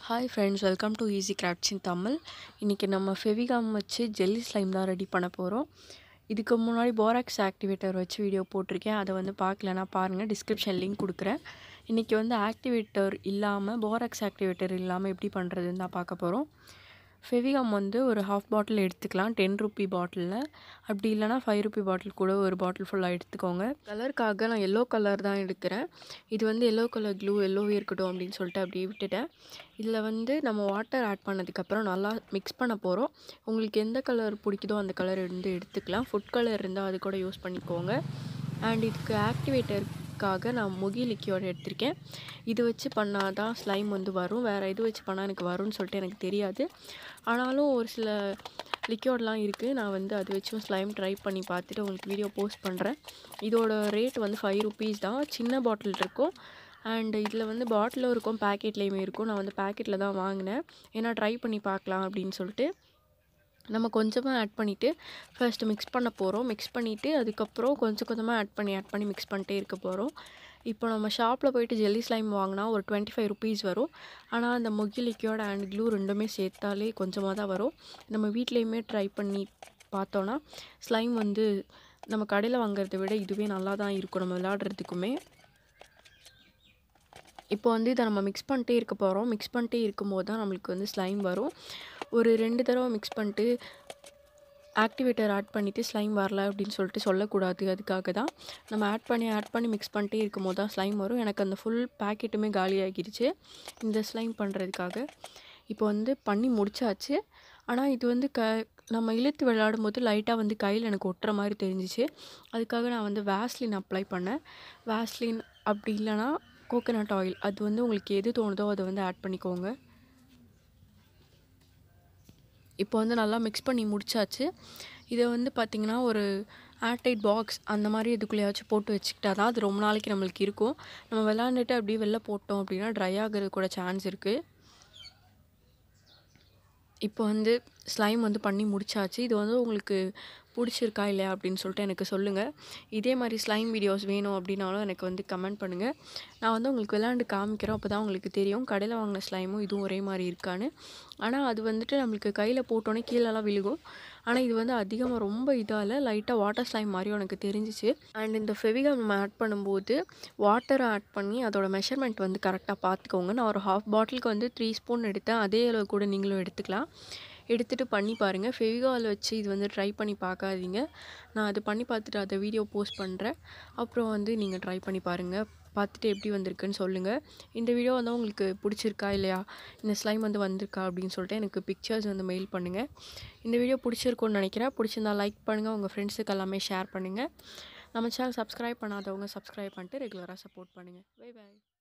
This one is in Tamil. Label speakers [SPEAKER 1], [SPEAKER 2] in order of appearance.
[SPEAKER 1] hi friends welcome to easy crafts in Tamil இன்றைக்கி நம்ம ஃபெவிகாம் வச்சு ஜெல்லி ஸ்லைம் தான் ரெடி பண்ண போகிறோம் இதுக்கு முன்னாடி போராக்ஸ் ஆக்டிவேட்டர் வச்சு வீடியோ போட்டிருக்கேன் அதை வந்து பார்க்கலனா பாருங்கள் டிஸ்கிரிப்ஷன் லிங்க் கொடுக்குறேன் இன்றைக்கி வந்து ஆக்டிவேட்டர் இல்லாமல் போராக்ஸ் ஆக்டிவேட்டர் இல்லாமல் எப்படி பண்ணுறதுன்னு தான் பார்க்க போகிறோம் ஃபெவிகாம் வந்து ஒரு ஹாஃப் பாட்டில் எடுத்துக்கலாம் டென் ருப்பி பாட்டிலில் அப்படி இல்லைனா ஃபைவ் ருப்பி பாட்டில் கூட ஒரு பாட்டில் ஃபுல்லாக எடுத்துக்கோங்க கலருக்காக நான் எல்லோ கலர் தான் எடுக்கிறேன் இது வந்து எல்லோ கலர் க்ளூ எல்லோவே இருக்கட்டும் அப்படின்னு சொல்லிட்டு அப்படியே விட்டுட்டேன் இதில் வந்து நம்ம வாட்டர் ஆட் பண்ணதுக்கப்புறம் நல்லா மிக்ஸ் பண்ண போகிறோம் உங்களுக்கு எந்த கலர் பிடிக்குதோ அந்த கலர் இருந்து எடுத்துக்கலாம் ஃபுட் கலர் இருந்தால் அது கூட யூஸ் பண்ணிக்கோங்க அண்ட் இதுக்கு ஆக்டிவேட்டருக்காக நான் முகி லிக்யூட் எடுத்திருக்கேன் இது வச்சு பண்ணால் தான் ஸ்லைம் வந்து வரும் வேறு இது வச்சு பண்ணால் எனக்கு வரும்னு சொல்லிட்டு எனக்கு தெரியாது ஆனாலும் ஒரு சில லிக்யூட்லாம் இருக்குது நான் வந்து அது வச்சும் ஸ்லைம் ட்ரை பண்ணி பார்த்துட்டு உங்களுக்கு வீடியோ போஸ்ட் பண்ணுறேன் இதோட ரேட் வந்து ஃபைவ் ருபீஸ் தான் சின்ன பாட்டில் இருக்கும் அண்ட் இதில் வந்து பாட்டிலும் இருக்கும் பேக்கெட்லேயுமே இருக்கும் நான் வந்து பேக்கெட்டில் தான் வாங்கினேன் ஏன்னா ட்ரை பண்ணி பார்க்கலாம் அப்படின்னு சொல்லிட்டு நம்ம கொஞ்சமாக ஆட் பண்ணிவிட்டு ஃபர்ஸ்ட்டு மிக்ஸ் பண்ண போகிறோம் மிக்ஸ் பண்ணிவிட்டு அதுக்கப்புறம் கொஞ்சம் கொஞ்சமாக ஆட் பண்ணி ஆட் பண்ணி மிக்ஸ் பண்ணிட்டே இருக்க போகிறோம் இப்போ நம்ம ஷாப்பில் போயிட்டு ஜெல்லி ஸ்லைம் வாங்கினா ஒரு டுவெண்ட்டி ஃபைவ் ருபீஸ் வரும் ஆனால் அந்த மொகி லிக்யூட் அண்ட் க்ளூ ரெண்டுமே சேர்த்தாலே கொஞ்சமாக தான் வரும் நம்ம வீட்லேயுமே ட்ரை பண்ணி பார்த்தோன்னா ஸ்லைம் வந்து நம்ம கடையில் வாங்குறத விட இதுவே நல்லா தான் இருக்கும் நம்ம விளையாடுறதுக்குமே இப்போ வந்து இதை நம்ம மிக்ஸ் பண்ணிட்டே இருக்க போகிறோம் மிக்ஸ் பண்ணிட்டே இருக்கும்போது தான் நம்மளுக்கு வந்து ஸ்லைம் வரும் ஒரு ரெண்டு தடவை மிக்ஸ் பண்ணிட்டு ஆக்டிவேட்டர் ஆட் பண்ணிவிட்டு ஸ்லைம் வரல அப்படின்னு சொல்லிட்டு சொல்லக்கூடாது அதுக்காக தான் நம்ம ஆட் பண்ணி ஆட் பண்ணி மிக்ஸ் பண்ணிட்டே இருக்கும் போது தான் ஸ்லைம் வரும் எனக்கு அந்த ஃபுல் பேக்கெட்டுமே காலியாகிடுச்சு இந்த ஸ்லைம் பண்ணுறதுக்காக இப்போ வந்து பண்ணி முடிச்சாச்சு ஆனால் இது வந்து க நம்ம இழுத்து விளையாடும் போது லைட்டாக வந்து கையில் எனக்கு ஒட்டுற மாதிரி தெரிஞ்சிச்சு அதுக்காக நான் வந்து வேஸ்லின் அப்ளை பண்ணேன் வேஸ்லின் அப்படி இல்லைனா கோகோனட் ஆயில் அது வந்து உங்களுக்கு எது தோணுதோ அதை வந்து ஆட் பண்ணிக்கோங்க இப்போ வந்து நல்லா மிக்ஸ் பண்ணி முடிச்சாச்சு இதை வந்து பார்த்திங்கன்னா ஒரு ஏர்டைட் பாக்ஸ் அந்த மாதிரி இதுக்குள்ளேயாச்சும் போட்டு வச்சுக்கிட்டா தான் அது ரொம்ப நாளைக்கு நம்மளுக்கு இருக்கும் நம்ம விளாண்டுட்டு அப்படியே வெளில போட்டோம் அப்படின்னா ட்ரை ஆகிறது கூட சான்ஸ் இருக்குது இப்போ வந்து ஸ்லைம் வந்து பண்ணி முடிச்சாச்சு இது வந்து உங்களுக்கு பிடிச்சிருக்கா இல்லையா அப்படின்னு சொல்லிட்டு எனக்கு சொல்லுங்கள் இதே மாதிரி ஸ்லைம் வீடியோஸ் வேணும் அப்படின்னாலும் எனக்கு வந்து கமெண்ட் பண்ணுங்கள் நான் வந்து உங்களுக்கு விளாண்டு காமிக்கிறேன் அப்போ தான் உங்களுக்கு தெரியும் கடையில் வாங்கின ஸ்லைமும் இதுவும் ஒரே மாதிரி இருக்கான்னு ஆனால் அது வந்துட்டு நம்மளுக்கு கையில் போட்டோன்னே கீழெல்லாம் விழுகும் ஆனால் இது வந்து அதிகமாக ரொம்ப இதால் லைட்டாக வாட்டர் ஸ்லைம் மாதிரி எனக்கு தெரிஞ்சிச்சு அண்ட் இந்த ஃபெவிகம் நம்ம ஆட் பண்ணும்போது வாட்டரை ஆட் பண்ணி அதோட மெஷர்மெண்ட் வந்து கரெக்டாக பார்த்துக்கோங்க நான் ஒரு ஹாஃப் பாட்டிலுக்கு வந்து த்ரீ ஸ்பூன் எடுத்தேன் அதே அளவு கூட நீங்களும் எடுத்துக்கலாம் எடுத்துகிட்டு பண்ணி பாருங்கள் ஃபெவிகால் வச்சு இது வந்து ட்ரை பண்ணி பார்க்காதீங்க நான் அது பண்ணி பார்த்துட்டு அதை வீடியோ போஸ்ட் பண்ணுறேன் அப்புறம் வந்து நீங்கள் ட்ரை பண்ணி பாருங்கள் பார்த்துட்டு எப்படி வந்திருக்குன்னு சொல்லுங்கள் இந்த வீடியோ வந்து உங்களுக்கு பிடிச்சிருக்கா இல்லையா இந்த ஸ்லைம் வந்து வந்திருக்கா அப்படின்னு சொல்லிட்டு எனக்கு பிக்சர்ஸ் வந்து மெயில் பண்ணுங்கள் இந்த வீடியோ பிடிச்சிருக்குன்னு நினைக்கிறேன் பிடிச்சிருந்தா லைக் பண்ணுங்கள் உங்கள் ஃப்ரெண்ட்ஸுக்கு எல்லாமே ஷேர் பண்ணுங்கள் நம்ம சேனல் சப்ஸ்கிரைப் பண்ணாதவங்க சப்ஸ்கிரைப் பண்ணிட்டு ரெகுலராக சப்போர்ட் பண்ணுங்கள் பை பாய்